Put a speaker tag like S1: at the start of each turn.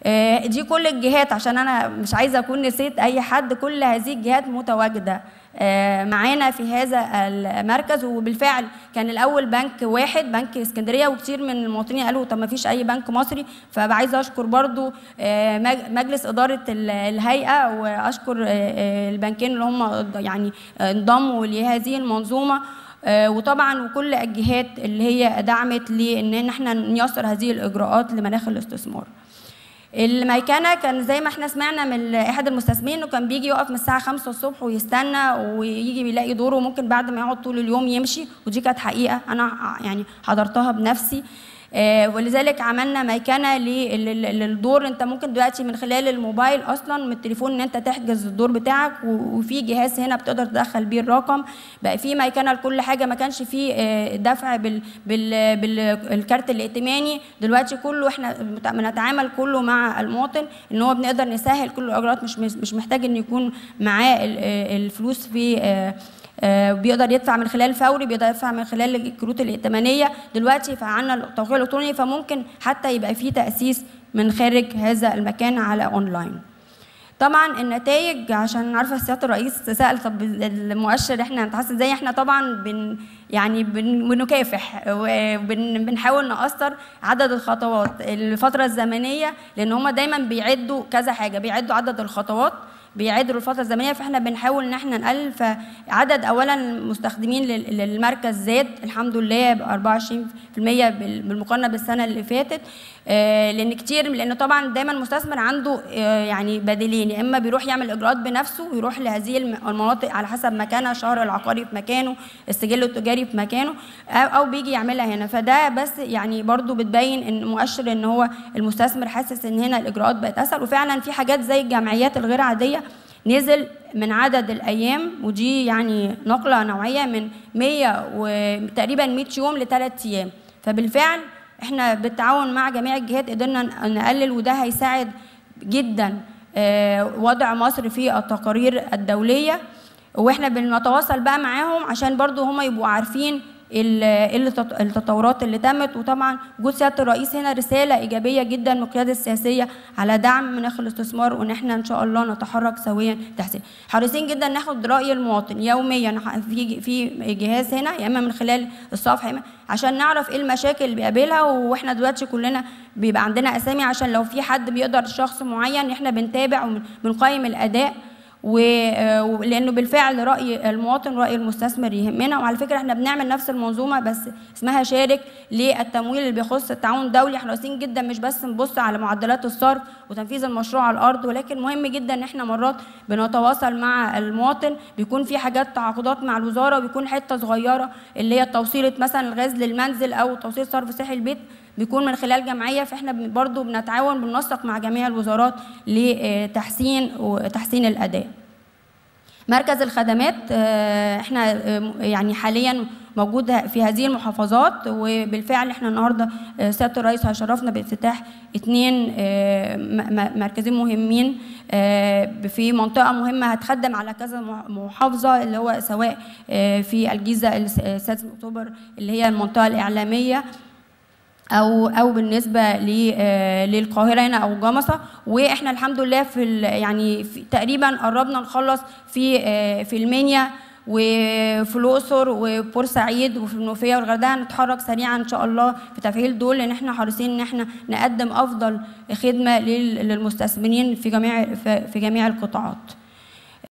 S1: آه، دي كل الجهات عشان انا مش عايزه اكون نسيت اي حد كل هذه الجهات متواجده آه، معانا في هذا المركز وبالفعل كان الاول بنك واحد بنك اسكندريه وكتير من المواطنين قالوا طب ما فيش اي بنك مصري فعايزه اشكر برضو آه، مج- مجلس اداره ال- الهيئه واشكر آه، آه، البنكين اللي هم يعني آه، انضموا لهذه المنظومه آه، وطبعا وكل الجهات اللي هي دعمت لان احنا نيسر هذه الاجراءات لمناخ الاستثمار الميكنه كان زي ما احنا سمعنا من احد المستثمرين انه كان بيجي يقف من الساعه 5 الصبح ويستنى ويجي بيلاقي دوره وممكن بعد ما يقعد طول اليوم يمشي ودي كانت حقيقه انا يعني حضرتها بنفسي آه، ولذلك عملنا ميكنه لل- لل- للدور انت ممكن دلوقتي من خلال الموبايل اصلا من التليفون ان انت تحجز الدور بتاعك و- وفي جهاز هنا بتقدر تدخل بيه الرقم بقى في ميكنه لكل حاجه ما كانش في آه، دفع بال بال بالكارت الائتماني دلوقتي كله احنا مت- بنتعامل كله مع المواطن ان هو بنقدر نسهل كل الاجراءات مش مش مش محتاج ان يكون معاه ال- آه، الفلوس في آه، آه، بيقدر يدفع من خلال فوري بيقدر يدفع من خلال الكروت الائتمانيه دلوقتي فعلنا التوقيع الالكتروني فممكن حتى يبقى في تاسيس من خارج هذا المكان على ااونلاين طبعا النتائج عشان عارفه سياده الرئيس سال طب المؤشر احنا هنتحسن ازاي احنا طبعا بن يعني بن بنكافح وبنحاول نقصر عدد الخطوات الفتره الزمنيه لان هم دايما بيعدوا كذا حاجه بيعدوا عدد الخطوات بيعدوا الفتره الزمنيه فاحنا بنحاول ان احنا نقلل فعدد اولا المستخدمين لل- للمركز زاد الحمد لله ب 24% بال- بالمقارنه بالسنه اللي فاتت آه، لان كتير لان طبعا دايما المستثمر عنده آه، يعني بديلين يا اما بيروح يعمل اجراءات بنفسه ويروح لهذه الم- المناطق على حسب مكانها الشهر العقاري في مكانه السجل التجاري في مكانه او أو بيجي يعملها هنا فده بس يعني برضو بتبين ان مؤشر ان هو المستثمر حاسس ان هنا الاجراءات بقت اسهل وفعلا في حاجات زي الجمعيات الغير عاديه نزل من عدد الايام ودي يعني نقله نوعيه من 100 وتقريبا 100 يوم لثلاث ايام فبالفعل احنا بالتعاون مع جميع الجهات قدرنا نقلل وده هيساعد جدا آه، وضع مصر في التقارير الدوليه واحنا بنتواصل بقى معاهم عشان برضو هم يبقوا عارفين ال- إيه اللي تط- التطورات اللي تمت وطبعا وجود سياده الرئيس هنا رساله ايجابيه جدا من القياده السياسيه على دعم مناخ الاستثمار وان احنا ان شاء الله نتحرك سويا تحسين حريصين جدا ناخد راي المواطن يوميا في في جهاز هنا يا اما من خلال الصفحه يا إما عشان نعرف ايه المشاكل اللي بيقابلها واحنا دلوقتي كلنا بيبقى عندنا اسامي عشان لو في حد بيقدر شخص معين احنا بنتابع وبنقيم الاداء و- آه، ولانه بالفعل راي المواطن راي المستثمر يهمنا وعلى فكره احنا بنعمل نفس المنظومه بس اسمها شارك للتمويل اللي بيخص التعاون الدولي احنا راسين جدا مش بس نبص على معدلات الصرف وتنفيذ المشروع على الارض ولكن مهم جدا ان احنا مرات بنتواصل مع المواطن بيكون في حاجات تعاقدات مع الوزاره وبيكون حته صغيره اللي هي توصيله مثلا الغاز للمنزل او توصيل صرف صحي البيت بيكون من خلال جمعيه فاحنا بن- برضو بنتعاون بننسق مع جميع الوزارات لتحسين وتحسين الاداء مركز الخدمات آه، احنا آه، يعني حاليا موجود في هذه المحافظات وبالفعل احنا النهارده آه، سياده الرئيس هيشرفنا بافتتاح اثنين آه، م- م- مركزين مهمين آه، في منطقه مهمه هتخدم على كذا مح- محافظه اللي هو سواء آه، في الجيزه الس- السادس من اكتوبر اللي هي المنطقه الاعلاميه او او بالنسبه ل- آه، للقاهره هنا او جمصه واحنا الحمد لله في ال- يعني في تقريبا قربنا نخلص في آه، في المنيا وفي الاقصر وبورسعيد وفي المنوفيه والغردقه نتحرك سريعا ان شاء الله في تفعيل دول لان احنا حريصين ان احنا نقدم افضل خدمه لل- للمستثمرين في جميع في في جميع القطاعات